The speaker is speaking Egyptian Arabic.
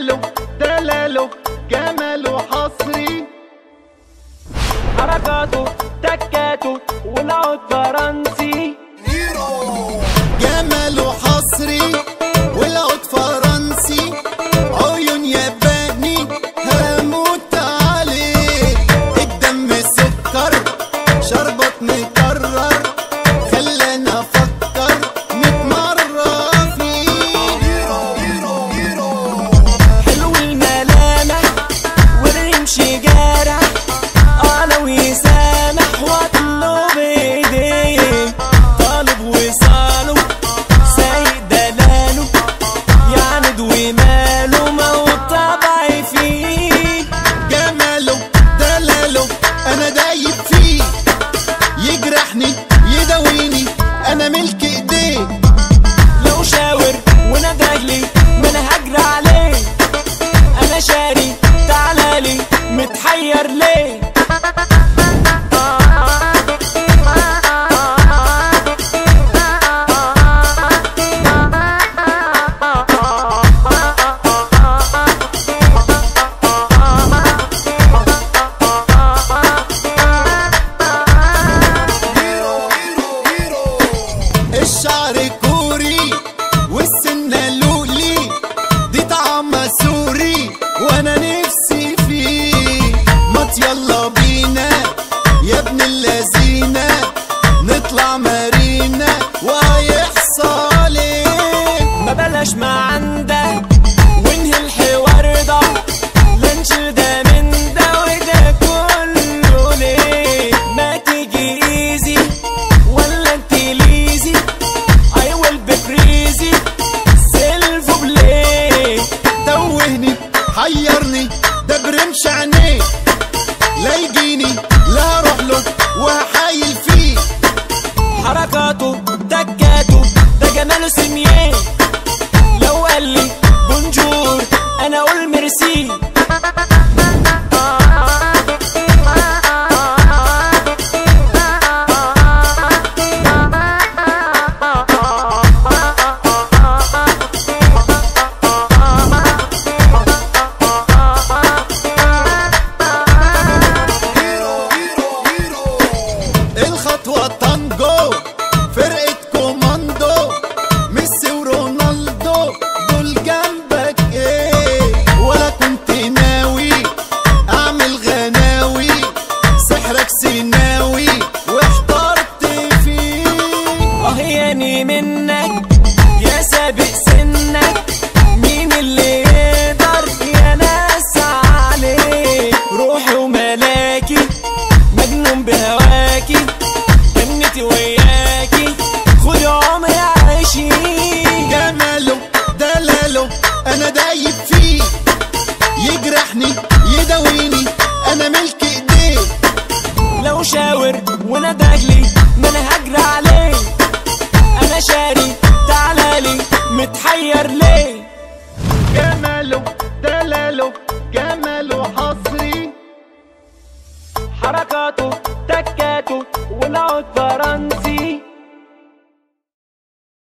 جماله دلاله جماله حصري حركاته تكاته والعود فرنسي جماله حصري والعود فرنسي عيون ياباني هموت عليه الدم سكر شربت مكرر خلاني افكر ميت مرة فيه حلو الملامح والرمش جارح اه لو يسامح واطلب ايديه طالب وصاله سايق دلاله يعند وماله ما هو طبعي فيه جماله دلاله انا دايب فيه يجرحني يداويني انا ملك ايديه لو شاور ونادالي ما انا هجري عليه انا شاري تعالالي متحير ليه الشعر كوري والسنة لولي دي طعمة سوري وانا نفسي فيه مات يلا بينا يا ابن اللذينة نطلع مارينا وهيحصل ايه ما بلاش ما عندك وانهي الحوار ده لنشيل ده من ده وده كله ليه ما تيجي ايزي ولا انت ليزي I will be crazy سيلفو بلاي توهني حيرني ده برمش عينيه لا يجيني لا اروح له وهحايل فيه حركاته تكاته ده جماله سميان لو قال لي بونجور انا اقول ميرسي الخطوة تانجو فرقة كوماندو ميسي ورونالدو دول جنبك ايه ولا كنت ناوي اعمل غناوي سحرك سيناوي واحترت فيه وهياني منك يا سابق سنك مين اللي يقدر يا ناس عليك روحي وملاكي مجنون بهواكي جنتي وياكي خدي عمري عيشي جماله دلاله انا دايب فيه يجرحني يداويني انا ملك ايديه لو شاور ونادالي ما انا هجري عليه انا شاري تعالالي متحير ليه جماله دلاله جماله حصري حركاته تكاته والعود فرنسي